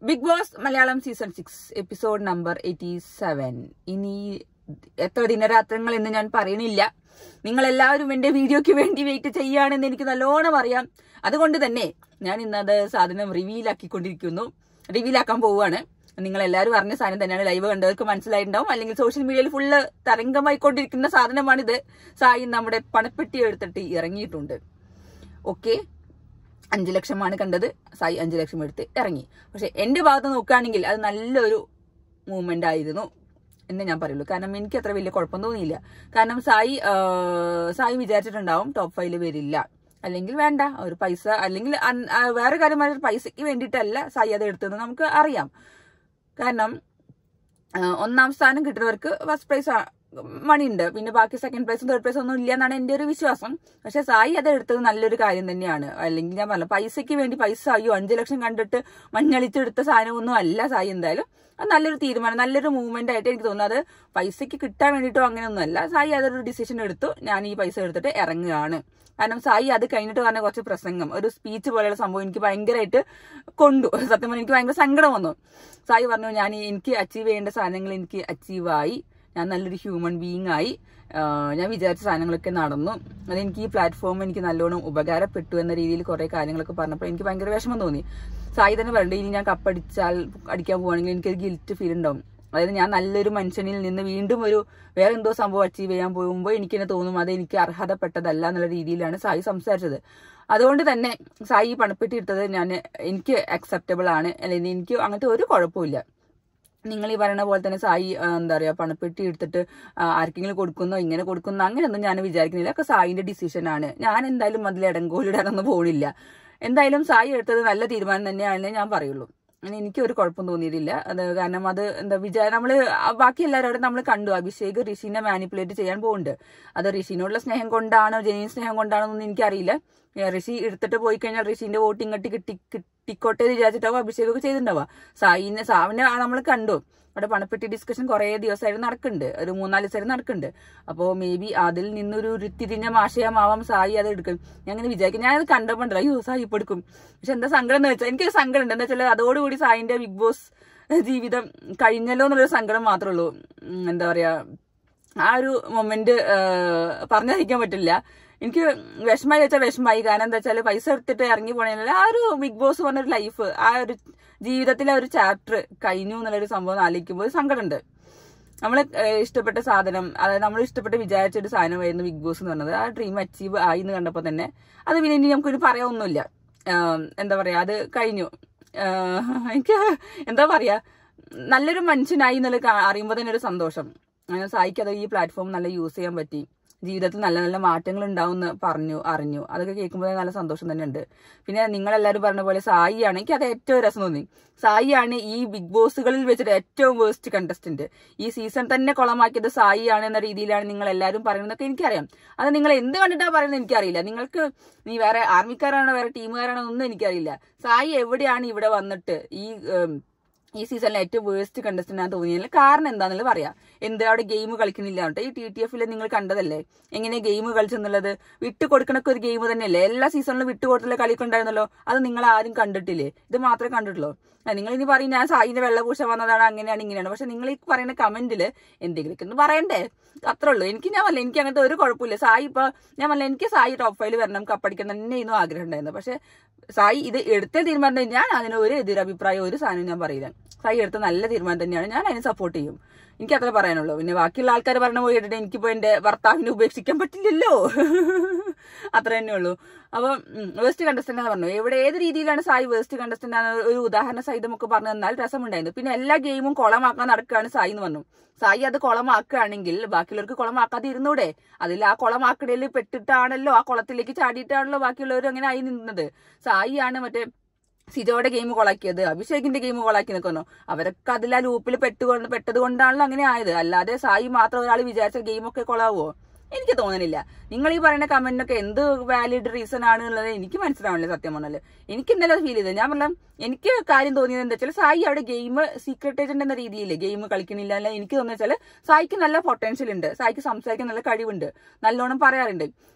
big Boss Malayalam season six episode number eighty seven ഇനി എത്ര ദിനരാത്രങ്ങൾ എന്ന് ഞാൻ പറയണില്ല നിങ്ങൾ എല്ലാവരും എന്റെ വീഡിയോയ്ക്ക് വേണ്ടി വെയിറ്റ് ചെയ്യുകയാണെന്ന് എനിക്ക് നല്ലോണം അറിയാം അതുകൊണ്ട് തന്നെ ഞാൻ ഇന്നത് സാധനം റിവീൽ ആക്കിക്കൊണ്ടിരിക്കുന്നു റിവീൽ ആക്കാൻ പോവുകയാണ് നിങ്ങൾ എല്ലാവരും അറിഞ്ഞ സാധനം തന്നെയാണ് ലൈവ് കണ്ടവർക്ക് മനസ്സിലായിട്ടുണ്ടാവും അല്ലെങ്കിൽ സോഷ്യൽ മീഡിയയിൽ ഫുള്ള് തരംഗമായിക്കൊണ്ടിരിക്കുന്ന സാധനമാണിത് സായി നമ്മുടെ പണപ്പെട്ടി എടുത്തിട്ട് ഇറങ്ങിയിട്ടുണ്ട് ഓക്കെ അഞ്ചു ലക്ഷമാണ് കണ്ടത് സായി അഞ്ചു ലക്ഷം എടുത്ത് ഇറങ്ങി പക്ഷെ എന്റെ ഭാഗത്ത് നോക്കുകയാണെങ്കിൽ അത് നല്ലൊരു മൂവ്മെന്റ് ആയിരുന്നു എന്ന് ഞാൻ പറയുള്ളൂ കാരണം എനിക്ക് അത്ര വലിയ കുഴപ്പം തോന്നിയില്ല കാരണം സായി ആ, സായി വിചാരിച്ചിട്ടുണ്ടാവും ടോപ്പ് ഫൈവില് വരില്ല അല്ലെങ്കിൽ വേണ്ട ഒരു പൈസ അല്ലെങ്കിൽ അൻ- ആ, വേറെ കാര്യം പറഞ്ഞാൽ പൈസയ്ക്ക് വേണ്ടിയിട്ടല്ല സായി അത് എടുത്തതെന്ന് നമുക്ക് അറിയാം കാരണം ആ, ഒന്നാം സ്ഥാനം കിട്ടുന്നവർക്ക് ഫസ്റ്റ് പ്രൈസ് മണി ഉണ്ട് പിന്നെ ബാക്കി സെക്കൻഡ് പ്രൈസും തേർഡ് പ്രൈസും ഒന്നും ഇല്ല എന്നാണ് എന്റെ ഒരു വിശ്വാസം പക്ഷെ സായി അത് എടുത്തത് നല്ലൊരു കാര്യം തന്നെയാണ് അല്ലെങ്കിൽ ഞാൻ പറഞ്ഞു പൈസയ്ക്ക് വേണ്ടി പൈസ അയ്യോ അഞ്ചു ലക്ഷം കണ്ടിട്ട് മഞ്ഞളിച്ചെടുത്ത സാധനമൊന്നും അല്ല സായി എന്തായാലും അത് നല്ലൊരു തീരുമാനം നല്ലൊരു മൂവ്മെന്റ് ആയിട്ട് എനിക്ക് തോന്നുന്നത് അത് പൈസയ്ക്ക് കിട്ടാൻ വേണ്ടിയിട്ടോ അങ്ങനെയൊന്നും അല്ല സായി അതൊരു ഡിസിഷൻ എടുത്തു ഞാൻ ഈ പൈസ എടുത്തിട്ട് ഇറങ്ങുകയാണ് കാരണം സായി അത് കഴിഞ്ഞിട്ട് പറഞ്ഞ കുറച്ച് പ്രസംഗം ഒരു സ്പീച്ച് പോലെയുള്ള സംഭവം എനിക്ക് ഭയങ്കരമായിട്ട് കൊണ്ടു സത്യം പറഞ്ഞാൽ എനിക്ക് ഭയങ്കര സങ്കടം വന്നു സായി പറഞ്ഞു ഞാൻ ഈ- എനിക്ക് അച്ചീവ് ചെയ്യേണ്ട സാധനങ്ങൾ എനിക്ക് അച്ചീവ് ആയി ഞാൻ നല്ലൊരു ഹ്യൂമൻ ബീയിങ് ആയി ആഹ് ഞാൻ വിചാരിച്ച സാധനങ്ങളൊക്കെ നടന്നു അതെനിക്ക് ഈ പ്ലാറ്റ്ഫോം എനിക്ക് നല്ലോണം ഉപകാരപ്പെട്ടു എന്ന രീതിയിൽ കുറെ കാര്യങ്ങളൊക്കെ പറഞ്ഞപ്പോൾ എനിക്ക് ഭയങ്കര വിഷമം തോന്നി സായി തന്നെ പറയണ്ടേ ഇനി ഞാൻ കപ്പടിച്ചാൽ അടിക്കാൻ പോവാണെങ്കിൽ എനിക്കൊരു ഗിൽറ്റ് ഫീൽ ഉണ്ടാവും അതായത് ഞാൻ നല്ലൊരു മനുഷ്യനിൽ നിന്ന് വീണ്ടും ഒരു വേറെ എന്തോ സംഭവം അച്ചീവ് ചെയ്യാൻ പോകുമ്പോൾ എനിക്ക് തന്നെ തോന്നും അത് എനിക്ക് അർഹതപ്പെട്ടതല്ല എന്നുള്ള രീതിയിലാണ് സായി സംസാരിച്ചത് അതുകൊണ്ട് തന്നെ സായി ഈ പണപ്പെട്ടി എടുത്തത് ഞാൻ എനിക്ക് അക്സെപ്റ്റബിൾ ആണ് അല്ലെങ്കിൽ എനിക്ക് അങ്ങനത്തെ ഒരു കുഴപ്പമില്ല നിങ്ങൾ ഈ പറയുന്ന പോലെ തന്നെ സായി ആ, എന്താ പറയാ പണപ്പെട്ടി എടുത്തിട്ട് ആ, ആർക്കെങ്കിലും കൊടുക്കുന്നോ ഇങ്ങനെ കൊടുക്കുന്നോ അങ്ങനെയൊന്നും ഞാൻ വിചാരിക്കുന്നില്ല ഒക്കെ സായിന്റെ ഡിസിഷൻ ആണ് ഞാൻ എന്തായാലും അതിൽ ഇടങ്കോലിടാനൊന്നും പോണില്ല എന്തായാലും സായി എടുത്തത് നല്ല തീരുമാനം തന്നെയാണെന്ന് ഞാൻ പറയുള്ളൂ അങ്ങനെ എനിക്ക് ഒരു കുഴപ്പം തോന്നിയിട്ടില്ല അത് കാരണം അത് എന്താ വിചാരം നമ്മള് ആ ബാക്കി എല്ലാവരോടും നമ്മൾ കണ്ടു അഭിഷേക് ഋഷിനെ മാനിപ്പുലേറ്റ് ചെയ്യാൻ പോകുന്നുണ്ട് അത് ഋഷിനോടുള്ള സ്നേഹം കൊണ്ടാണോ ജെന്യൂൻ സ്നേഹം കൊണ്ടാണോ എന്നൊന്നും എനിക്കറിയില്ല ഏ, ഋഷി എടുത്തിട്ട് പോയി കഴിഞ്ഞാൽ ഋഷിന്റെ വോട്ട് ഇങ്ങോട്ട് കിട്ടി കിട്ടിക്കോട്ടെ എന്ന് വിചാരിച്ചിട്ടാവും അഭിഷേക് ഒക്കെ ചെയ്തിട്ടുണ്ടാവുക സായിനെ സാവിനെ നമ്മൾ കണ്ടു അവിടെ പണപ്പെട്ടി ഡിസ്കഷൻ കുറെ ദിവസമായിട്ട് നടക്കുന്നുണ്ട് ഒരു മൂന്നാല് ദിവസമായിട്ട് നടക്കുന്നുണ്ട് അപ്പോൾ മേ ബി അതിൽ നിന്നൊരു ഉരുത്തിരിഞ്ഞ മാഷയമാവാം സായി അത് എടുക്കും ഞാൻ അങ്ങനെ വിചാരിക്കും ഞാൻ അത് കണ്ടപ്പോണ്ടല്ലോ അയ്യോ സായി ഇപ്പൊ എടുക്കും പക്ഷെ എന്താ സങ്കടം എന്ന് വെച്ചാൽ എനിക്കൊരു സങ്കടം ഉണ്ട് എന്താ വെച്ചാൽ അതോടുകൂടി സായിന്റെ ബിഗ് ബോസ് ജീവിതം കഴിഞ്ഞല്ലോ എന്നുള്ളൊരു സങ്കടം മാത്രമേ ഉള്ളൂ ഉം, എന്താ പറയാ ആ ഒരു മൊമെന്റ് പറഞ്ഞറിയിക്കാൻ പറ്റില്ല എനിക്ക് വിഷമായി വെച്ചാൽ വിഷമായി കാരണം എന്താ വെച്ചാൽ പൈസ എടുത്തിട്ട് ഇറങ്ങി പോണേനല്ല ആ ഒരു ബിഗ് ബോസ് പറഞ്ഞൊരു ലൈഫ് ആ ഒരു ജീവിതത്തിലെ ആ ഒരു ചാപ്റ്റർ കഴിഞ്ഞു എന്നുള്ളൊരു സംഭവം ആലോചിക്കുമ്പോൾ ഒരു സങ്കടമുണ്ട് നമ്മൾ ഇഷ്ടപ്പെട്ട സാധനം അതായത് നമ്മൾ ഇഷ്ടപ്പെട്ട് വിചാരിച്ച ഒരു സാധനമായിരുന്നു ബിഗ് ബോസ് എന്ന് പറഞ്ഞത് ആ ഡ്രീം അച്ചീവ് ആയി എന്ന് കണ്ടപ്പോൾ തന്നെ അത് പിന്നെ ഇനി നമുക്കൊരു പറയാനൊന്നുമില്ല ആം, എന്താ പറയാ അത് കഴിഞ്ഞു ആ, എനിക്ക് എന്താ പറയാ നല്ലൊരു മനുഷ്യനായി എന്നുള്ളത് കാ- അറിയുമ്പോൾ തന്നെ ഒരു സന്തോഷം അങ്ങനെ സായിക്ക് അത് ഈ പ്ലാറ്റ്ഫോം നല്ല യൂസ് ചെയ്യാൻ പറ്റി ജീവിതത്തിൽ നല്ല നല്ല മാറ്റങ്ങൾ ഉണ്ടാവും എന്ന് പറഞ്ഞു അറിഞ്ഞു അതൊക്കെ കേൾക്കുമ്പോൾ നല്ല സന്തോഷം തന്നെ ഉണ്ട് പിന്നെ നിങ്ങളെല്ലാവരും പറഞ്ഞ പോലെ സായിയാണ് എനിക്ക് അത് ഏറ്റവും രസം തോന്നി സായിയാണ് ഈ ബിഗ് ബോസുകളിൽ വെച്ചിട്ട് ഏറ്റവും വേസ്റ്റ് കണ്ടസ്റ്റന്റ് ഈ സീസൺ തന്നെ കുളമാക്കിയത് സായിയാണ് എന്ന രീതിയിലാണ് നിങ്ങൾ എല്ലാവരും പറയുന്നതൊക്കെ എനിക്കറിയാം അത് നിങ്ങൾ എന്ത് കണ്ടിട്ടാണ് പറയുന്നത് എനിക്കറിയില്ല നിങ്ങൾക്ക് നീ വേറെ ആർമിക്കാരാണോ വേറെ ടീമുകാരാണോ ഒന്നും എനിക്കറിയില്ല സായി എവിടെയാണ് ഇവിടെ വന്നിട്ട് ഈ ഉം, ഈ സീസണിലെ ഏറ്റവും വേസ്റ്റ് കണ്ടസ്റ്റന്റ് ആണ് തോന്നിയതിൽ കാരണം എന്താണെന്നുള്ളത് പറയാം എന്ത് അവിടെ ഗെയിം കളിക്കുന്നില്ല എന്നിട്ട് ഈ ടി ടി എഫിൽ നിങ്ങൾ കണ്ടതല്ലേ എങ്ങനെ ഗെയിം കളിച്ചെന്നുള്ളത് വിട്ട് കൊടുക്കണൊക്കെ ഒരു ഗെയിം തന്നെയല്ലേ എല്ലാ സീസണിലും വിട്ട് കൊടുത്തുള്ള കളിയൊക്കെ ഉണ്ടായിരുന്നല്ലോ അത് നിങ്ങൾ ആരും കണ്ടിട്ടില്ലേ ഇത് മാത്രമേ കണ്ടിട്ടുള്ളൂ ആ, നിങ്ങൾ ഇനി പറയും ഞാൻ സായിന്റെ വെള്ളപൂശ വന്നതാണ് അങ്ങനെയാണ് ഇങ്ങനെയാണ് പക്ഷെ നിങ്ങൾ ഈ പറയുന്ന കമന്റിൽ എന്തെങ്കിലുമൊക്കെ ഒന്ന് പറയണ്ടേ അത്രേ ഉള്ളൂ എനിക്ക് ഞാൻ വല്ല എനിക്ക് അങ്ങനത്തെ ഒരു കുഴപ്പമില്ല സായി ഇപ്പൊ ഞാൻ വല്ല എനിക്ക് സായി ടോപ്പ് ഫൈവ് വരണം കപ്പടിക്കാൻ തന്നെ ഇന്നും ആഗ്രഹം ഉണ്ടായിരുന്നു പക്ഷെ സായി ഇത് എടുത്ത തീരുമാനം തന്നെ ഞാൻ അതിന് ഒരു എതിരഭിപ്രായം ഒരു സാധനം ഞാൻ പറയില്ല സായി എടുത്ത നല്ല തീരുമാനം തന്നെയാണ് ഞാൻ അതിനെ സപ്പോർട്ട് ചെയ്യും എനിക്ക് അത്ര പറയാനുള്ളൂ പിന്നെ ബാക്കിയുള്ള ആൾക്കാർ പറഞ്ഞ പോലെ കേട്ടിട്ട് എനിക്കിപ്പോ എന്റെ ഭർത്താവിനെ ഉപേക്ഷിക്കാൻ പറ്റില്ലല്ലോ അത്ര തന്നെ ഉള്ളൂ അപ്പം വേസ്റ്റ് കണ്ടസ്റ്റന്റ് എന്ന് പറഞ്ഞു എവിടെ ഏത് രീതിയിലാണ് സായി വേസ്റ്റ് കണ്ടസ്റ്റന്റ് ആണ് ഒരു ഉദാഹരണ സഹിതം ഒക്കെ പറഞ്ഞു തന്നാൽ രസമുണ്ടായിരുന്നു പിന്നെ എല്ലാ ഗെയിമും കുളമാക്കാൻ നടക്കുകയാണ് സായി എന്ന് പറഞ്ഞു സായി അത് കുളമാക്കുകയാണെങ്കിൽ ബാക്കിയുള്ളവർക്ക് കുളമാക്കാതെ ഇരുന്നൂടെ അതിൽ ആ കുളമാക്കടയിൽ പെട്ടിട്ടാണല്ലോ ആ കുളത്തിലേക്ക് ചാടിയിട്ടാണല്ലോ ബാക്കിയുള്ളവർ അങ്ങനെ ആയി നിന്നത് സായി ആണ് മറ്റേ സിജോയുടെ ഗെയിം കൊളാക്കിയത് അഭിഷേകിന്റെ ഗെയിം കൊളാക്കി നിൽക്കുന്നു അവരൊക്കെ അതിൽ ആ ലൂപ്പിൽ പെട്ടുകൊണ്ട് പെട്ടത് കൊണ്ടാണല്ലോ അങ്ങനെ ആയത് അല്ലാതെ സായി മാത്രം ഒരാൾ വിചാരിച്ച ഗെയിമൊക്കെ കൊളാവോ എനിക്ക് തോന്നുന്നില്ല നിങ്ങൾ ഈ പറയുന്ന കമന്റിനൊക്കെ എന്ത് വാലിഡ് റീസൺ ആണ് എന്നുള്ളത് എനിക്ക് മനസ്സിലാവണില്ല സത്യം പറഞ്ഞാല് എനിക്ക് ഇന്നലെ ഫീൽ ചെയ്തത് ഞാൻ പറഞ്ഞ എനിക്ക് കാര്യം തോന്നിയത് എന്താ വെച്ചാൽ സായി അവിടെ ഗെയിം സീക്രട്ട് ഏജന്റ് എന്ന രീതിയിൽ ഗെയിം കളിക്കണില്ല അല്ല എനിക്ക് തോന്നുന്ന വെച്ചാൽ സായിക്ക് നല്ല പൊട്ടൻഷ്യൽ ഉണ്ട് സായിക്ക് സംസാരിക്കാൻ നല്ല കഴിവുണ്ട് നല്ലോണം പറയാറുണ്ട്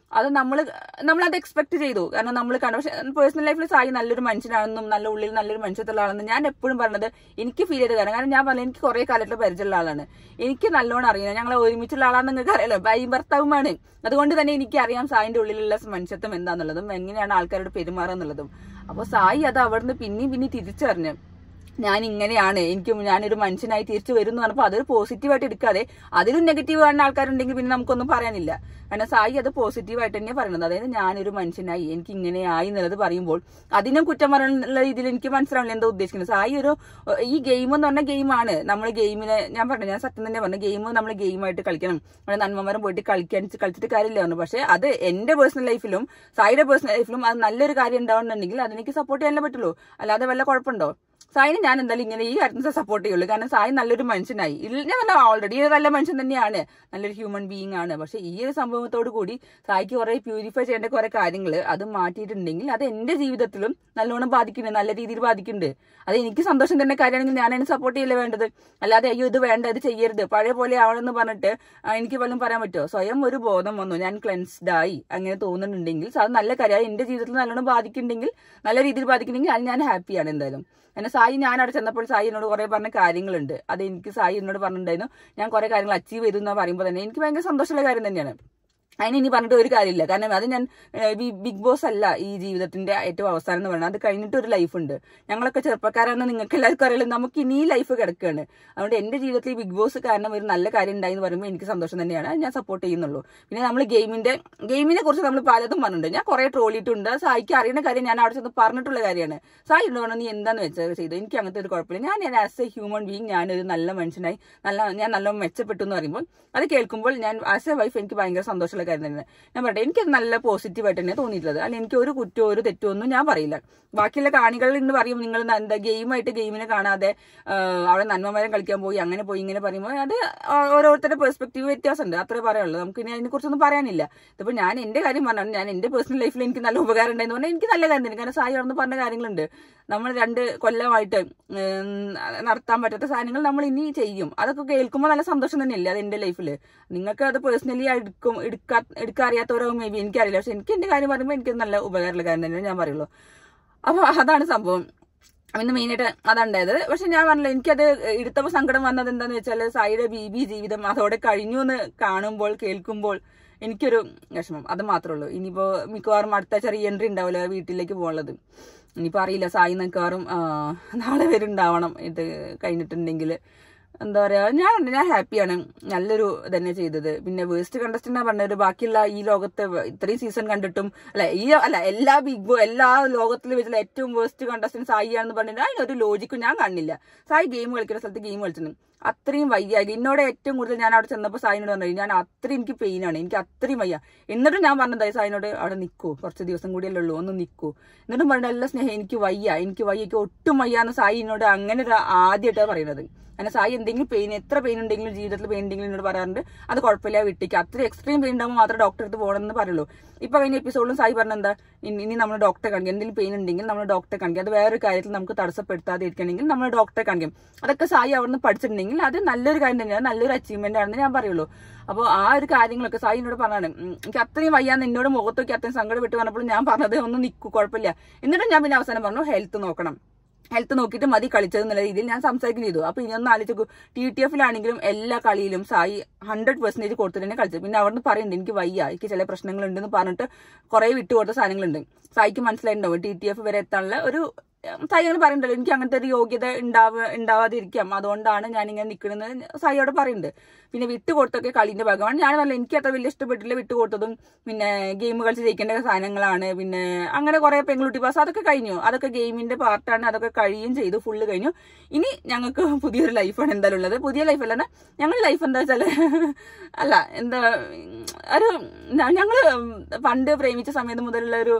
അത് നമ്മൾ നമ്മളത് എക്സ്പെക്ട് ചെയ്തു കാരണം നമ്മൾ കണ്ടു പക്ഷെ പേഴ്സണൽ ലൈഫിൽ സായി നല്ലൊരു മനുഷ്യനാണെന്നും നല്ല ഉള്ളിൽ നല്ലൊരു മനുഷ്യത്തുള്ള ആളെന്നും ഞാൻ എപ്പോഴും പറഞ്ഞത് എനിക്ക് ഫീൽ ചെയ്ത കാര്യം കാരണം ഞാൻ പറഞ്ഞു എനിക്ക് കുറെ കാലത്ത് പരിചയമുള്ള ആളാണ് എനിക്ക് നല്ലോണം അറിയാം ഞങ്ങൾ ഒരുമിച്ചുള്ള ആളാണെന്ന് നിങ്ങൾക്ക് അറിയാലോ ഭാര്യയും ഭർത്താവുമാണ് അതുകൊണ്ട് തന്നെ എനിക്ക് അറിയാം സായിന്റെ ഉള്ളിലുള്ള മനുഷ്യത്വം എന്താന്നുള്ളതും എങ്ങനെയാണ് ആൾക്കാരോട് പെരുമാറുക എന്നുള്ളതും അപ്പോൾ സായി അത് അവിടുന്ന് പിന്നെയും പിന്നെ തിരിച്ചറിഞ്ഞു ഞാൻ ഇങ്ങനെയാണ് എനിക്ക് ഞാനൊരു മനുഷ്യനായി തിരിച്ചു വരും എന്ന് പറഞ്ഞപ്പോൾ അതൊരു പോസിറ്റീവായിട്ട് എടുക്കാതെ അതിലും നെഗറ്റീവ് കാണുന്ന ആൾക്കാരുണ്ടെങ്കിൽ പിന്നെ നമുക്കൊന്നും പറയാനില്ല കാരണം സായി അത് പോസിറ്റീവായിട്ട് തന്നെയാണ് പറയുന്നത് അതായത് ഞാനൊരു മനുഷ്യനായി എനിക്ക് ഇങ്ങനെയായി എന്നുള്ളത് പറയുമ്പോൾ അതിനും കുറ്റം പറയാനുള്ള രീതിയിൽ എനിക്ക് മനസ്സിലാവില്ല എന്താ ഉദ്ദേശിക്കുന്നത് സായി ഒരു ഈ ഗെയിം എന്ന് പറഞ്ഞ ഗെയിമാണ് നമ്മൾ ഗെയിമിനെ ഞാൻ പറഞ്ഞു ഞാൻ സത്യം തന്നെ പറഞ്ഞു ഗെയിം നമ്മൾ ഗെയിമായിട്ട് കളിക്കണം നമ്മുടെ നന്മമരം പോയിട്ട് കളിക്കാൻ കളിച്ചിട്ട് കാര്യമില്ല പറഞ്ഞു പക്ഷേ അത് എന്റെ പേഴ്സണൽ ലൈഫിലും സായിയുടെ പേഴ്സണൽ ലൈഫിലും അത് നല്ലൊരു കാര്യം ഉണ്ടാവുന്നുണ്ടെങ്കിൽ അതെനിക്ക് സപ്പോർട്ട് ചെയ്യാനേ പറ്റുള്ളൂ അല്ലാതെ വല്ല കുഴപ്പമുണ്ടോ സായിനെ ഞാൻ എന്തായാലും ഇങ്ങനെ ഈ കാര്യത്തിൽ സപ്പോർട്ട് ചെയ്യുള്ളൂ കാരണം സായി നല്ലൊരു മനുഷ്യനായി ഇല്ല ഞാൻ നല്ല ഓൾറെഡി ഒരു നല്ല മനുഷ്യൻ തന്നെയാണ് നല്ലൊരു ഹ്യൂമൻ ബീയിങ് ആണ് പക്ഷെ ഈ ഒരു സംഭവത്തോട് കൂടി സായിക്ക് കുറെ പ്യൂരിഫൈ ചെയ്യേണ്ട കുറെ കാര്യങ്ങൾ അത് മാറ്റിയിട്ടുണ്ടെങ്കിൽ അത് എന്റെ ജീവിതത്തിലും നല്ലോണം ബാധിക്കുന്നുണ്ട് നല്ല രീതിയിൽ ബാധിക്കുന്നുണ്ട് അത് എനിക്ക് സന്തോഷം തന്നെ കാര്യമാണെങ്കിൽ ഞാൻ അതിനെ സപ്പോർട്ട് ചെയ്യല്ലേ വേണ്ടത് അല്ലാതെ അയ്യോ ഇത് വേണ്ട ഇത് ചെയ്യരുത് പഴയ പോലെ ആവണമെന്ന് പറഞ്ഞിട്ട് ആ, എനിക്ക് വല്ലതും പറയാൻ പറ്റുമോ സ്വയം ഒരു ബോധം വന്നു ഞാൻ ക്ലെൻസ്ഡ് ആയി അങ്ങനെ തോന്നുന്നുണ്ടെങ്കിൽ അത് നല്ല കാര്യം എന്റെ ജീവിതത്തിൽ നല്ലോണം ബാധിക്കുന്നുണ്ടെങ്കിൽ നല്ല രീതിയിൽ ബാധിക്കുന്നുണ്ടെങ്കിൽ അത് ഞാൻ ഹാപ്പിയാണ് എന്തായാലും എന്നെ സായി ഞാൻ അവിടെ ചെന്നപ്പോൾ സായി എന്നോട് കുറെ പറഞ്ഞ കാര്യങ്ങളുണ്ട് അത് എനിക്ക് സായി എന്നോട് പറഞ്ഞിട്ടുണ്ടായിരുന്നു ഞാൻ കുറെ കാര്യങ്ങൾ അച്ചീവ് ചെയ്തു എന്ന് പറയുമ്പോൾ തന്നെ എനിക്ക് ഭയങ്കര സന്തോഷമുള്ള കാര്യം തന്നെയാണ് അതിന് ഇനി പറഞ്ഞിട്ട് ഒരു കാര്യമില്ല കാരണം അത് ഞാൻ ഏഹ്, ബി- ബിഗ് ബോസ് അല്ല ഈ ജീവിതത്തിന്റെ ഏറ്റവും അവസാനം എന്ന് പറയുന്നത് അത് കഴിഞ്ഞിട്ട് ഒരു ലൈഫ് ഉണ്ട് ഞങ്ങളൊക്കെ ചെറുപ്പക്കാരാണെന്ന് നിങ്ങൾക്ക് എല്ലാവർക്കും അറിയില്ല നമുക്ക് ഇനി ലൈഫ് കിടക്കുകയാണ് അതുകൊണ്ട് എന്റെ ജീവിതത്തിൽ ഈ ബിഗ് ബോസ് കാരണം ഒരു നല്ല കാര്യം ഉണ്ടായി എന്ന് പറയുമ്പോൾ എനിക്ക് സന്തോഷം തന്നെയാണ് അത് ഞാൻ സപ്പോർട്ട് ചെയ്യുന്നുള്ളൂ പിന്നെ നമ്മൾ ഗെയിമിന്റെ ഗെയിമിനെ കുറിച്ച് നമ്മൾ പലതും പറഞ്ഞിട്ടുണ്ട് ഞാൻ കുറെ ട്രോളിയിട്ടുണ്ട് സായിക്ക് അറിയുന്ന കാര്യം ഞാൻ അവിടെ ചെന്ന് പറഞ്ഞിട്ടുള്ള കാര്യമാണ് സായി എന്ന് പറഞ്ഞാൽ നീ എന്താന്ന് വെച്ചാൽ ചെയ്തു എനിക്ക് അങ്ങനത്തെ ഒരു കുഴപ്പമില്ല ഞാൻ ആസ് എ ഹ്യൂമൻ ബീങ് ഞാനൊരു നല്ല മനുഷ്യനായി നല്ല ഞാൻ നല്ല മെച്ചപ്പെട്ടു എന്ന് പറയുമ്പോൾ അത് കേൾക്കുമ്പോൾ ഞാൻ ആസ് എ വൈഫ് എനിക്ക് ഭയങ്കര സന്തോഷമുള്ള കാര്യം തന്നെ ഞാൻ പറയട്ടെ എനിക്കത് നല്ല പോസിറ്റീവായിട്ട് തന്നെ തോന്നിയിട്ടുള്ളത് അല്ലെങ്കിൽ എനിക്ക് ഒരു കുറ്റമോ ഒരു തെറ്റോ ഒന്നും ഞാൻ പറയില്ല ബാക്കിയുള്ള കാണികളിൽ നിന്ന് പറയും നിങ്ങൾ ന- എന്താ ഗെയിമായിട്ട് ഗെയിമിനെ കാണാതെ ആ, അവിടെ നന്മമരം കളിക്കാൻ പോയി അങ്ങനെ പോയി ഇങ്ങനെ പറയുമ്പോൾ അത് ഓ- ഓരോരുത്തരുടെ പെർസ്പെക്റ്റീവ് വ്യത്യാസമുണ്ട് അത്രേ പറയാനുള്ളൂ നമുക്ക് ഇനി അതിനെക്കുറിച്ചൊന്നും പറയാനില്ല ഇതിപ്പോൾ ഞാൻ എന്റെ കാര്യം പറഞ്ഞാൽ ഞാൻ എന്റെ പേഴ്സണൽ ലൈഫിൽ എനിക്ക് നല്ല ഉപകാരം ഉണ്ടായെന്ന് പറഞ്ഞാൽ എനിക്ക് നല്ല കാര്യം തന്നെ കാരണം സായി അവിടെ പറഞ്ഞ കാര്യങ്ങളുണ്ട് നമ്മൾ രണ്ട് കൊല്ലമായിട്ട് ഉം, നടത്താൻ പറ്റാത്ത സാധനങ്ങൾ നമ്മൾ ഇനി ചെയ്യും അതൊക്കെ കേൾക്കുമ്പോൾ നല്ല സന്തോഷം തന്നെയല്ലേ അത് എന്റെ ലൈഫിൽ നിങ്ങൾക്ക് അത് പേഴ്സണലി എടുക്കും എടുക്കാ എടുക്കാൻ അറിയാത്തവരോ മേ ബി എനിക്കറിയില്ല പക്ഷെ എനിക്ക് എന്റെ കാര്യം പറയുമ്പോൾ എനിക്ക് നല്ല ഉപകാരമുള്ള കാര്യം തന്നെയാണ് ഞാൻ പറയുള്ളൂ അപ്പൊ അതാണ് സംഭവം ഇന്ന് മെയിനായിട്ട് അതുണ്ടായത് പക്ഷെ ഞാൻ പറഞ്ഞില്ല എനിക്കത് എടുത്തപ്പോൾ സങ്കടം വന്നത് എന്താന്ന് വെച്ചാൽ സായിയുടെ ബി ബി ജീവിതം അതോടെ കഴിഞ്ഞു എന്ന് കാണുമ്പോൾ കേൾക്കുമ്പോൾ എനിക്കൊരു വിഷമം അത് മാത്രമേ ഉള്ളൂ ഇനിയിപ്പോ മിക്കവാറും അടുത്ത ചെറിയ എൻട്രി ഉണ്ടാവില്ല വീട്ടിലേക്ക് പോകുന്നത് ഇനിയിപ്പോ അറിയില്ല സായി മിക്കവാറും ആ, നാളെ വരെ ഉണ്ടാവണം ഇത് കഴിഞ്ഞിട്ടുണ്ടെങ്കിൽ എന്താ പറയാ ഞാൻ ഞാൻ ഹാപ്പിയാണ് നല്ലൊരു തന്നെ ചെയ്തത് പിന്നെ വേസ്റ്റ് കണ്ടസ്റ്റന്റ് പറഞ്ഞത് ബാക്കിയുള്ള ഈ ലോകത്തെ ഇത്രയും സീസൺ കണ്ടിട്ടും അല്ല ഈ അല്ല എല്ലാ ബിഗ് ബോ എല്ലാ ലോകത്തിൽ വെച്ചുള്ള ഏറ്റവും വേസ്റ്റ് കണ്ടസ്റ്റന്റ് സായി ആണെന്ന് പറഞ്ഞിട്ട് അതിനൊരു ലോജിക്കും ഞാൻ കാണില്ല സായി ഗെയിം കളിക്കുന്ന സ്ഥലത്ത് ഗെയിം കളിച്ചിട്ടുണ്ട് അത്രയും വയ്യായി എന്നോട് ഏറ്റവും കൂടുതൽ ഞാൻ അവിടെ ചെന്നപ്പോൾ സായിനോട് പറഞ്ഞു ഞാൻ അത്രയും എനിക്ക് പെയിൻ ആണ് എനിക്ക് അത്രയും വയ്യ എന്നിട്ടും ഞാൻ പറഞ്ഞതായി സായിനോട് അവിടെ നിൽക്കൂ കുറച്ച് ദിവസം കൂടിയല്ലേ ഉള്ളൂ ഒന്ന് നിൽക്കൂ എന്നിട്ടും പറഞ്ഞ എല്ലാ സ്നേഹം എനിക്ക് വയ്യ എനിക്ക് വയ്യ എനിക്ക് ഒട്ടും വയ്യ എന്ന് സായിനോട് അങ്ങനെ ഒരു ആദ്യമായിട്ടാണ് പറയുന്നത് അങ്ങനെ സായി എന്തെങ്കിലും പെയിൻ എത്ര പെയിൻ ഉണ്ടെങ്കിലും ജീവിതത്തിൽ പെയിൻ ഉണ്ടെങ്കിലും എന്നോട് പറയാറുണ്ട് അത് കുഴപ്പമില്ല വിട്ടിക്ക് അത്ര എക്സ്ട്രീം പെയിൻ ഉണ്ടാകുമ്പോൾ മാത്രമേ ഡോക്ടറെ അടുത്ത് പോകണമെന്ന് പറയുള്ളൂ ഇപ്പൊ കഴിഞ്ഞ എപ്പിസോഡിലും സായി പറഞ്ഞെന്താ ഇനി ഇനി നമ്മൾ ഡോക്ടറെ കാണിക്കും എന്തെങ്കിലും പെയിൻ ഉണ്ടെങ്കിൽ നമ്മൾ ഡോക്ടറെ കാണിക്കും അത് വേറൊരു കാര്യത്തിൽ നമുക്ക് തടസ്സപ്പെടുത്താതെ ഇരിക്കണമെങ്കിൽ നമ്മൾ ഡോക്ടറെ കാണിക്കും അതൊക്കെ സായി അവിടുന്ന് പഠിച്ചിട്ടുണ്ടെങ്കിൽ അത് നല്ലൊരു കാര്യം തന്നെയാണ് നല്ലൊരു അച്ചീവ്മെന്റ് ആണെന്ന് ഞാൻ പറയുള്ളൂ അപ്പോൾ ആ ഒരു കാര്യങ്ങളൊക്കെ സായി എന്നോട് പറഞ്ഞാണ് ഉം, എനിക്ക് അത്രയും വയ്യാന്ന് എന്നോട് മുഖത്തൊക്കെ അത്രയും സങ്കടം വിട്ട് പറഞ്ഞപ്പോൾ ഞാൻ പറഞ്ഞത് ഒന്ന് നിൽക്കൂ കുഴപ്പമില്ല എന്നിട്ടും ഞാൻ പിന്നെ അവസാനം പറഞ്ഞു ഹെൽത്ത് നോക്കണം ഹെൽത്ത് നോക്കിയിട്ട് മതി കളിച്ചത് എന്നുള്ള രീതിയിൽ ഞാൻ സംസാരിക്കുകയും ചെയ്തു അപ്പൊ ഇനി ഒന്ന് ആലോചിച്ചു ടി ടി എഫിലാണെങ്കിലും എല്ലാ കളിയിലും സായി ഹൺഡ്രഡ് പെർസെന്റേജ് കൊടുത്തിട്ട് തന്നെ കളിച്ചത് പിന്നെ അവിടുന്ന് പറയുന്നുണ്ട് എനിക്ക് വയ്യ എനിക്ക് ചില പ്രശ്നങ്ങളുണ്ടെന്ന് പറഞ്ഞിട്ട് കുറെ വിട്ടുകൊടുത്ത സാധനങ്ങളുണ്ട് സായിക്ക് മനസ്സിലായിട്ടുണ്ടാവും ടി ടി എഫ് വരെ എത്താനുള്ള ഒരു ഉം, സായി അങ്ങനെ പറയുന്നുണ്ടല്ലോ എനിക്ക് അങ്ങനത്തെ ഒരു യോഗ്യത ഉണ്ടാവ ഉണ്ടാവാതിരിക്കാം അതുകൊണ്ടാണ് ഞാൻ ഇങ്ങനെ നിൽക്കുന്നത് സായിയോട് പറയുന്നുണ്ട് പിന്നെ വിട്ടുകൊടുത്തൊക്കെ കളീന്റെ ഭാഗമാണ് ഞാൻ പറഞ്ഞില്ല എനിക്ക് അത്ര വലിയ ഇഷ്ടപ്പെട്ടില്ല വിട്ടുകൊടുത്തതും പിന്നെ ഗെയിം കളിച്ച് ജയിക്കേണ്ട സാധനങ്ങളാണ് പിന്നെ അങ്ങനെ കുറെ പെൺകുട്ടി പാസ് അതൊക്കെ കഴിഞ്ഞു അതൊക്കെ ഗെയിമിന്റെ പാർട്ടാണ് അതൊക്കെ കഴിയുകയും ചെയ്തു ഫുള്ള് കഴിഞ്ഞു ഇനി ഞങ്ങൾക്ക് പുതിയൊരു ലൈഫാണ് എന്തായാലും ഉള്ളത് പുതിയ ലൈഫ് അല്ല ഞങ്ങളുടെ ലൈഫ് എന്താ വെച്ചാല് അല്ല എന്താ ഉം, ഒരു ഞങ്ങൾ പണ്ട് പ്രേമിച്ച സമയത്ത് മുതലുള്ള ഒരു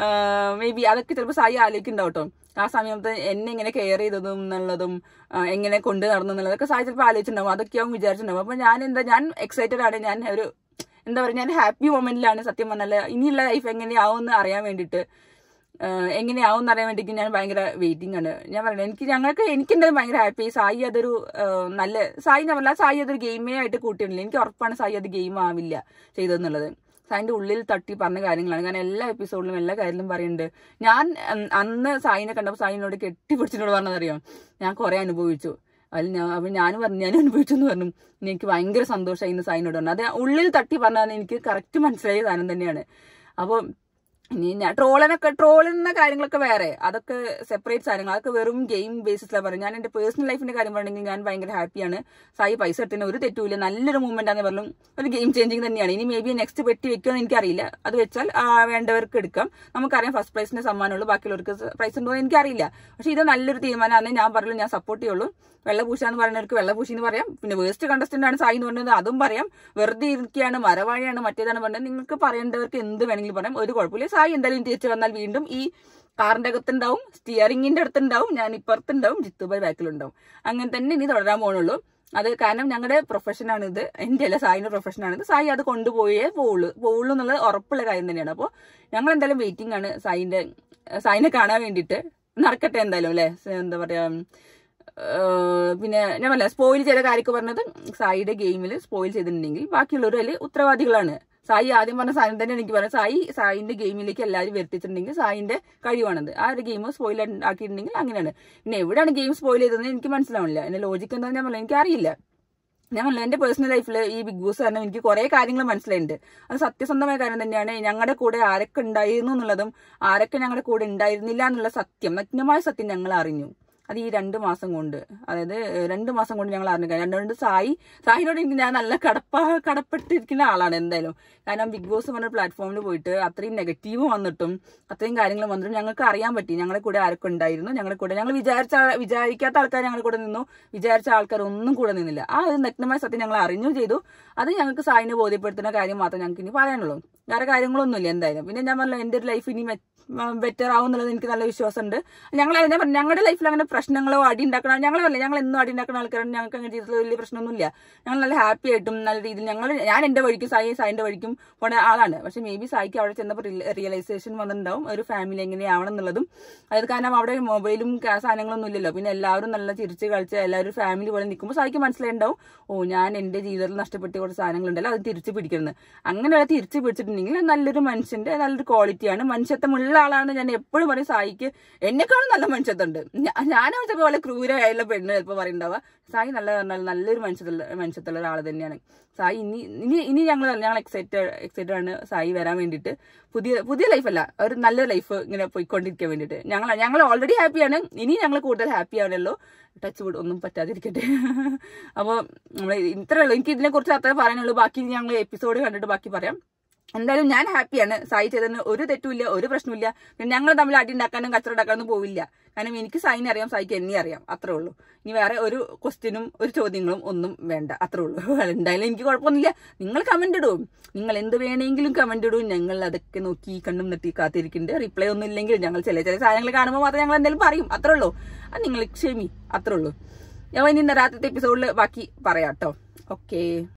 മേ ബി അതൊക്കെ ചിലപ്പോൾ സായി ആലോചിക്കുന്നുണ്ടാവും കേട്ടോ ആ സമയത്ത് എന്നെ എങ്ങനെ കെയർ ചെയ്തതും എന്നുള്ളതും ആ, എങ്ങനെ കൊണ്ടു നടന്നു എന്നുള്ളതൊക്കെ സായി ചിലപ്പോൾ ആലോചിച്ചിട്ടുണ്ടാവും അതൊക്കെയാവും വിചാരിച്ചിട്ടുണ്ടാവും അപ്പൊ ഞാൻ എന്താ ഞാൻ എക്സൈറ്റഡ് ആണ് ഞാൻ ഒരു എന്താ പറയുക ഞാൻ ഹാപ്പി മൊമെന്റിലാണ് സത്യം പറഞ്ഞാൽ ഇനിയുള്ള ലൈഫ് എങ്ങനെയാവും എന്ന് അറിയാൻ വേണ്ടിയിട്ട് ആഹ് എങ്ങനെയാവും എന്ന് അറിയാൻ വേണ്ടിയിട്ട് ഞാൻ ഭയങ്കര വെയിറ്റിംഗ് ആണ് ഞാൻ പറയുന്നത് എനിക്ക് ഞങ്ങൾക്ക് എനിക്ക് എന്തായാലും ഭയങ്കര ഹാപ്പി സായി അതൊരു ആഹ് നല്ല സായി ഞാൻ പറഞ്ഞ സായി അതൊരു ഗെയിമേ ആയിട്ട് കൂട്ടിയിട്ടില്ല എനിക്ക് ഉറപ്പാണ് സായി അത് ഗെയിം ആവില്ല ചെയ്തതെന്നുള്ളത് സായിന്റെ ഉള്ളിൽ തട്ടി പറഞ്ഞ കാര്യങ്ങളാണ് കാരണം എല്ലാ എപ്പിസോഡിലും എല്ലാ കാര്യത്തിലും പറയുന്നുണ്ട് ഞാൻ ഉം, അന്ന് സായിനെ കണ്ടപ്പോൾ സായിനോട് കെട്ടിപ്പിടിച്ചിനോട് പറഞ്ഞതറിയാം ഞാൻ കുറെ അനുഭവിച്ചു അതിൽ ഞാൻ അവൻ ഞാൻ പറഞ്ഞു ഞാൻ അനുഭവിച്ചു എന്ന് പറഞ്ഞു ഇനി എനിക്ക് ഭയങ്കര സന്തോഷമായി ഇന്ന് സായിനോട് പറഞ്ഞു അത് ഉള്ളിൽ തട്ടി പറഞ്ഞാൽ എനിക്ക് കറക്റ്റ് മനസ്സിലായ സാധനം തന്നെയാണ് അപ്പോൾ ഇനി ഞാൻ ട്രോളിനൊക്കെ ട്രോളുന്ന കാര്യങ്ങളൊക്കെ വേറെ അതൊക്കെ സെപ്പറേറ്റ് സാധനങ്ങൾ അതൊക്കെ വെറും ഗെയിം ബേസിസിലാണ് പറയുന്നത് ഞാൻ എന്റെ പേഴ്സണൽ ലൈഫിന്റെ കാര്യം പറയുകയാണെങ്കിൽ ഞാൻ ഭയങ്കര ഹാപ്പിയാണ് സായി പൈസ എടുത്തതിന് ഒരു തെറ്റുമില്ല നല്ലൊരു മൂവ്മെന്റ് ആണെന്ന് പറഞ്ഞു ഒരു ഗെയിം ചേഞ്ചിങ് തന്നെയാണ് ഇനി മേ ബി നെക്സ്റ്റ് പെട്ടി വെക്കുമെന്ന് എനിക്കറിയില്ല അത് വെച്ചാൽ ആ, വേണ്ടവർക്ക് എടുക്കാം നമുക്കറിയാം ഫസ്റ്റ് പ്രൈസിന് സമ്മാനമുള്ളൂ ബാക്കിയുള്ളവർക്ക് പ്രൈസ് ഉണ്ടോ എന്ന് എനിക്കറിയില്ല പക്ഷെ ഇത് നല്ലൊരു തീരുമാനമാണ് ഞാൻ പറയുള്ളൂ ഞാൻ സപ്പോർട്ട് ചെയ്യുള്ളൂ വെള്ളപൂശ എന്ന് പറയുന്നവർക്ക് വെള്ളപൂശി എന്ന് പറയാം പിന്നെ വേസ്റ്റ് കണ്ടസ്റ്റന്റ് ആണ് സായി എന്ന് പറയുന്നത് അതും പറയാം വെറുതെ ഇരിക്കുകയാണ് മരവാഴിയാണ് മറ്റേതാണ് പറഞ്ഞത് നിങ്ങൾക്ക് പറയേണ്ടവർക്ക് എന്ത് വേണമെങ്കിലും പറയാം ഒരു കുഴപ്പമില്ല സായി എന്തായാലും തിരിച്ചു വന്നാൽ വീണ്ടും ഈ കാറിന്റെ അകത്തുണ്ടാവും സ്റ്റിയറിംഗിന്റെ അടുത്തുണ്ടാവും ഞാൻ ഇപ്പുറത്തുണ്ടാവും ജിത്തുബായ് ബാക്കിലുണ്ടാവും അങ്ങനെ തന്നെ ഇനി തുടരാൻ പോകണുള്ളൂ അത് കാരണം ഞങ്ങളുടെ പ്രൊഫഷനാണ് ഇത് എന്റെ അല്ല സായിന്റെ പ്രൊഫഷനാണ് ഇത് സായി അത് കൊണ്ടുപോയേ പോവുള്ളൂ പോവുള്ളൂ എന്നുള്ളത് ഉറപ്പുള്ള കാര്യം തന്നെയാണ് അപ്പോൾ ഞങ്ങൾ എന്തായാലും വെയിറ്റിംഗ് ആണ് സായിന്റെ സായിനെ കാണാൻ വേണ്ടിയിട്ട് നടക്കട്ടെ എന്തായാലും അല്ലെ എന്താ പറയാ ഏഹ് പിന്നെ ഞാൻ പറഞ്ഞ സ്പോയിൽ ചെയ്ത കാര്യമൊക്കെ പറഞ്ഞത് സായിയുടെ ഗെയിമിൽ സ്പോയിൽ ചെയ്തിട്ടുണ്ടെങ്കിൽ ബാക്കിയുള്ളവർ അതിൽ ഉത്തരവാദികളാണ് സായി ആദ്യം പറഞ്ഞ സാധനം തന്നെ എനിക്ക് പറയാം സായി സായിന്റെ ഗെയിമിലേക്ക് എല്ലാവരും വരുത്തിച്ചിട്ടുണ്ടെങ്കിൽ സായിന്റെ കഴിവാണത് ആ ഒരു ഗെയിം സ്പോയിൽ ആക്കിയിട്ടുണ്ടെങ്കിൽ അങ്ങനെയാണ് പിന്നെ എവിടെയാണ് ഗെയിം സ്പോയിൽ ചെയ്തതെന്ന് എനിക്ക് മനസ്സിലാവില്ല എന്റെ ലോജിക്ക് എന്താണെന്ന് ഞാൻ പറഞ്ഞു എനിക്കറിയില്ല ഞാൻ പറഞ്ഞു എന്റെ പേഴ്സണൽ ലൈഫിൽ ഈ ബിഗ് ബോസ് കാരണം എനിക്ക് കുറെ കാര്യങ്ങൾ മനസ്സിലായിട്ടുണ്ട് അത് സത്യസന്ധമായ കാര്യം തന്നെയാണ് ഞങ്ങളുടെ കൂടെ ആരൊക്കെ ഉണ്ടായിരുന്നു എന്നുള്ളതും ആരൊക്കെ ഞങ്ങളുടെ കൂടെ ഉണ്ടായിരുന്നില്ല എന്നുള്ള സത്യം നഗ്നമായ സത്യം ഞങ്ങൾ അറിഞ്ഞു അത് ഈ രണ്ട് മാസം കൊണ്ട് അതായത് രണ്ട് മാസം കൊണ്ട് ഞങ്ങൾ അറിഞ്ഞു കാരണം അതുകൊണ്ട് സായി സായിനോട് എനിക്ക് ഞാൻ നല്ല കടപ്പ കടപ്പെട്ടിരിക്കുന്ന ആളാണ് എന്തായാലും കാരണം ബിഗ് ബോസ് പറഞ്ഞ പ്ലാറ്റ്ഫോമിൽ പോയിട്ട് അത്രയും നെഗറ്റീവ് വന്നിട്ടും അത്രയും കാര്യങ്ങൾ വന്നിട്ടും ഞങ്ങൾക്ക് അറിയാൻ പറ്റി ഞങ്ങളുടെ കൂടെ ആരൊക്കെ ഉണ്ടായിരുന്നു ഞങ്ങളുടെ കൂടെ ഞങ്ങൾ വിചാരിച്ച ആൾ- വിചാരിക്കാത്ത ആൾക്കാർ ഞങ്ങളുടെ കൂടെ നിന്നു വിചാരിച്ച ആൾക്കാർ ഒന്നും കൂടെ നിന്നില്ല ആ ഒരു നഗ്നമായ സത്യം ഞങ്ങൾ അറിഞ്ഞു ചെയ്തു അത് ഞങ്ങൾക്ക് സായിനെ ബോധ്യപ്പെടുത്തുന്ന കാര്യം മാത്രമേ ഞങ്ങൾക്ക് ഇനി പറയാനുള്ളൂ വേറെ കാര്യങ്ങളൊന്നുമില്ല എന്തായാലും പിന്നെ ഞാൻ പറഞ്ഞു എന്റെ ഒരു ലൈഫ് ഇനി ബെറ്റർ ആവും എന്നുള്ളത് എനിക്ക് നല്ല വിശ്വാസമുണ്ട് ഞങ്ങൾ ഞാൻ പറഞ്ഞു ഞങ്ങളുടെ ലൈഫിൽ അങ്ങനെ പ്രശ്നങ്ങളോ അടി ഉണ്ടാക്കണം ഞങ്ങൾ പറയില്ല ഞങ്ങൾ എന്നും അടി ഉണ്ടാക്കുന്ന ആൾക്കാരാണ് ഞങ്ങൾക്ക് അങ്ങനെ ജീവിതത്തിൽ വലിയ പ്രശ്നമൊന്നുമില്ല ഞങ്ങൾ നല്ല ഹാപ്പി ആയിട്ടും നല്ല രീതിയിൽ ഞങ്ങൾ ഞാൻ എന്റെ വഴിക്കും സായി സായിന്റെ വഴിക്കും പോണ ആളാണ് പക്ഷെ മേ ബി സായിക്ക് അവിടെ ചെന്നപ്പോൾ റിയലൈസേഷൻ വന്നിട്ടുണ്ടാവും ഒരു ഫാമിലി എങ്ങനെയാവണം എന്നുള്ളതും അത് കാരണം അവിടെ മൊബൈലും ക- സാധനങ്ങളൊന്നും ഇല്ലല്ലോ പിന്നെ എല്ലാവരും നല്ല ചിരിച്ച് കളിച്ച് എല്ലാവരും ഫാമിലി പോലെ നിൽക്കുമ്പോൾ സായിക്ക് മനസ്സിലായിട്ടുണ്ടാവും ഓ ഞാൻ എന്റെ ജീവിതത്തിൽ നഷ്ടപ്പെട്ട കുറച്ച് സാധനങ്ങളുണ്ടല്ലോ അത് തിരിച്ചു പിടിക്കുന്നത് അങ്ങനെയുള്ള തിരിച്ചു പിടിച്ചിട്ടുണ്ടെങ്കിൽ അത് നല്ലൊരു മനുഷ്യന്റെ നല്ലൊരു ക്വാളിറ്റിയാണ് മനുഷ്യത്വമുള്ള ആളാണ് ഞാൻ എപ്പോഴും പറയും സായിക്ക് എന്നെക്കാളും നല്ല മനുഷ്യത്വമുണ്ട് ഞാ- ഞാനും ചിലപ്പോൾ പോലെ ക്രൂരമായുള്ള പെണ്ണ് ചിലപ്പോൾ പറയുന്നുണ്ടാവുക സായി നല്ല പറഞ്ഞാൽ നല്ലൊരു മനുഷ്യത്തുള്ള മനുഷ്യത്തുള്ള ഒരാൾ തന്നെയാണ് സായി ഇനി ഇനി ഇനി ഞങ്ങൾ ഞങ്ങൾ എക്സൈറ്റഡ് എക്സൈറ്റഡ് ആണ് സായി വരാൻ വേണ്ടിയിട്ട് പുതിയ പുതിയ ലൈഫല്ല ഒരു നല്ല ലൈഫ് ഇങ്ങനെ പോയിക്കൊണ്ടിരിക്കാൻ വേണ്ടിയിട്ട് ഞങ്ങൾ ഞങ്ങൾ ഓൾറെഡി ഹാപ്പിയാണ് ഇനി ഞങ്ങൾ കൂടുതൽ ഹാപ്പി ആണല്ലോ ടച്ച് വുഡ് ഒന്നും പറ്റാതിരിക്കട്ടെ അപ്പോൾ നമ്മൾ ഇത്രേ ഉള്ളൂ എനിക്ക് ഇതിനെ കുറിച്ച് അത്രേ പറയാനുള്ളൂ ബാക്കി ഞങ്ങൾ എപ്പിസോഡ് കണ്ടിട്ട് ബാക്കി പറയാം എന്തായാലും ഞാൻ ഹാപ്പിയാണ് സായി ചെയ്തതിന് ഒരു തെറ്റുമില്ല ഒരു പ്രശ്നമില്ല പിന്നെ ഞങ്ങൾ തമ്മിൽ അടി ഉണ്ടാക്കാനും കച്ചറ ഉണ്ടാക്കാനൊന്നും പോവില്ല കാരണം എനിക്ക് സായിനെ അറിയാം സായിക്ക് എന്നെ അറിയാം അത്രേ ഉള്ളൂ ഇനി വേറെ ഒരു ക്വസ്റ്റ്യനും ഒരു ചോദ്യങ്ങളും ഒന്നും വേണ്ട അത്രേ ഉള്ളൂ എന്തായാലും എനിക്ക് കുഴപ്പമൊന്നുമില്ല നിങ്ങൾ കമന്റ് ഇടും നിങ്ങൾ എന്ത് വേണമെങ്കിലും കമന്റ് ഇടും ഞങ്ങൾ അതൊക്കെ നോക്കി കണ്ണും നെട്ടി കാത്തിരിക്കുന്നുണ്ട് റിപ്ലൈ ഒന്നും ഇല്ലെങ്കിൽ ഞങ്ങൾ ചില ചില സാധനങ്ങൾ കാണുമ്പോൾ മാത്രം ഞങ്ങൾ എന്തെങ്കിലും പറയും അത്രേ ഉള്ളൂ അത് നിങ്ങൾ ക്ഷമി അത്രേ ഉള്ളൂ ഞാൻ ഇനി ഇന്ന് രാത്രിത്തെ എപ്പിസോഡിൽ ബാക്കി പറയാം കേട്ടോ ഓക്കേ